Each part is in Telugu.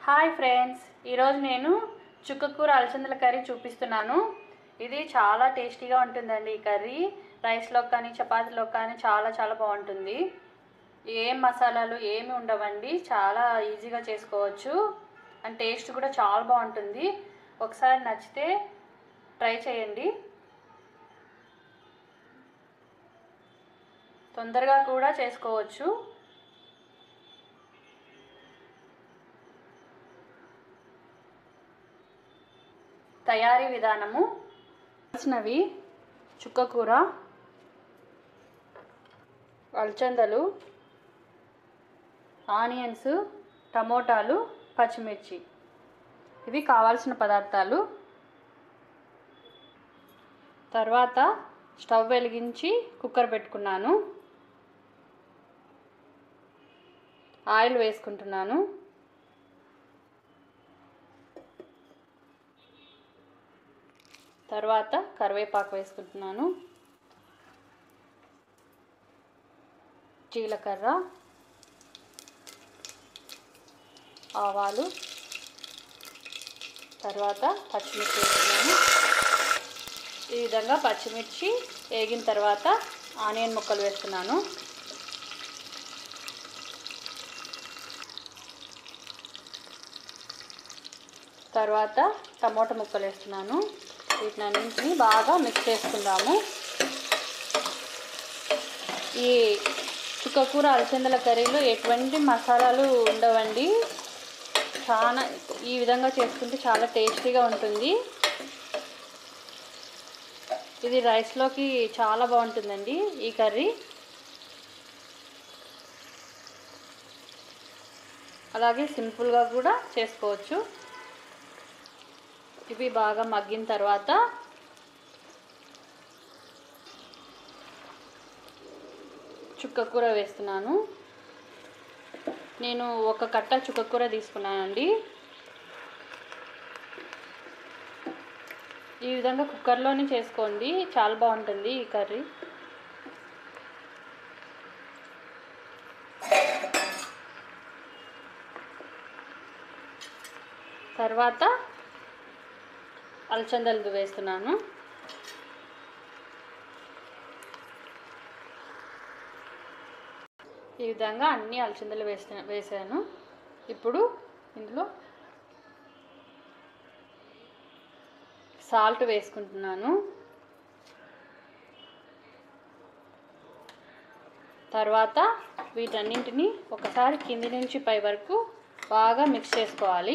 హాయ్ ఫ్రెండ్స్ ఈరోజు నేను చుక్కకూర అలసందల కర్రీ చూపిస్తున్నాను ఇది చాలా టేస్టీగా ఉంటుందండి ఈ కర్రీ రైస్లో కానీ చపాతీలో కానీ చాలా చాలా బాగుంటుంది ఏం మసాలాలు ఏమి ఉండవండి చాలా ఈజీగా చేసుకోవచ్చు అండ్ టేస్ట్ కూడా చాలా బాగుంటుంది ఒకసారి నచ్చితే ట్రై చేయండి తొందరగా కూడా చేసుకోవచ్చు తయారీ విధానము కావాల్సినవి చుక్కకూర అలచందలు ఆనియన్స్ టమోటాలు పచ్చిమిర్చి ఇవి కావాల్సిన పదార్థాలు తర్వాత స్టవ్ వెలిగించి కుక్కర్ పెట్టుకున్నాను ఆయిల్ వేసుకుంటున్నాను తర్వాత కరివేపాకు వేసుకుంటున్నాను జీలకర్ర ఆవాలు తర్వాత పచ్చిమిర్చి వేస్తున్నాను ఈ విధంగా పచ్చిమిర్చి వేగిన తర్వాత ఆనియన్ ముక్కలు వేస్తున్నాను తర్వాత టమోటా ముక్కలు వేస్తున్నాను వీటిని అన్నింటినీ బాగా మిక్స్ చేసుకుందాము ఈ చుక్కకూర అలసందల కర్రీలో ఎటువంటి మసాలాలు ఉండవండి చాలా ఈ విధంగా చేసుకుంటే చాలా టేస్టీగా ఉంటుంది ఇది రైస్లోకి చాలా బాగుంటుందండి ఈ కర్రీ అలాగే సింపుల్గా కూడా చేసుకోవచ్చు ఇవి బాగా మగ్గిన తర్వాత చుక్కకూర వేస్తున్నాను నేను ఒక కట్ట చుక్కకూర తీసుకున్నానండి ఈ విధంగా కుక్కర్లోనే చేసుకోండి చాలా బాగుంటుంది ఈ కర్రీ తర్వాత అలచందలు వేస్తున్నాను ఈ విధంగా అన్ని అలచందలు వేసిన వేసాను ఇప్పుడు ఇందులో సాల్ట్ వేసుకుంటున్నాను తర్వాత వీటన్నింటిని ఒకసారి కింది నుంచి పై వరకు బాగా మిక్స్ చేసుకోవాలి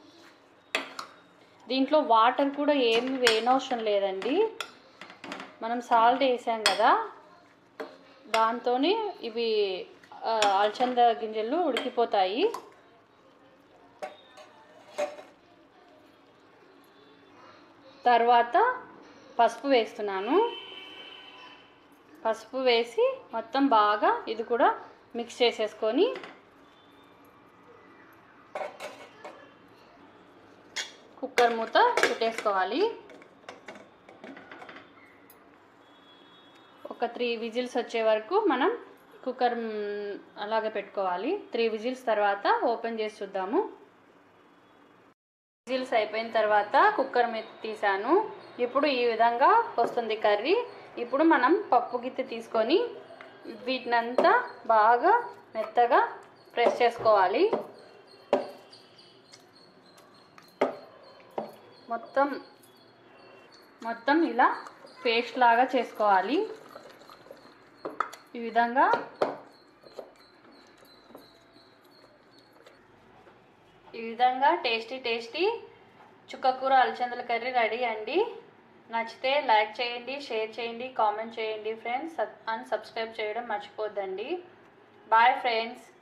దీంట్లో వాటర్ కూడా ఏమి వేయనవసరం లేదండి మనం సాల్ట్ వేసాం కదా దాంతోనే ఇవి అలచంద గింజలు ఉడికిపోతాయి తర్వాత పసుపు వేస్తున్నాను పసుపు వేసి మొత్తం బాగా ఇది కూడా మిక్స్ చేసేసుకొని కుక్కర్ మూత పెట్టేసుకోవాలి ఒక త్రీ విజిల్స్ వచ్చే వరకు మనం కుక్కర్ అలాగే పెట్టుకోవాలి త్రీ విజిల్స్ తర్వాత ఓపెన్ చేసి చూద్దాము విజిల్స్ అయిపోయిన తర్వాత కుక్కర్ మీద తీసాను ఇప్పుడు ఈ విధంగా వస్తుంది కర్రీ ఇప్పుడు మనం పప్పు గిత్తి తీసుకొని వీటినంతా బాగా మెత్తగా ప్రెస్ చేసుకోవాలి మొత్తం మొత్తం ఇలా పేస్ట్ లాగా చేసుకోవాలి ఈ విధంగా ఈ విధంగా టేస్టీ టేస్టీ చుక్కకూర అలచందల కర్రీ రెడీ అండి నచ్చితే లైక్ చేయండి షేర్ చేయండి కామెంట్ చేయండి ఫ్రెండ్స్ అండ్ సబ్స్క్రైబ్ చేయడం మర్చిపోద్దండి బాయ్ ఫ్రెండ్స్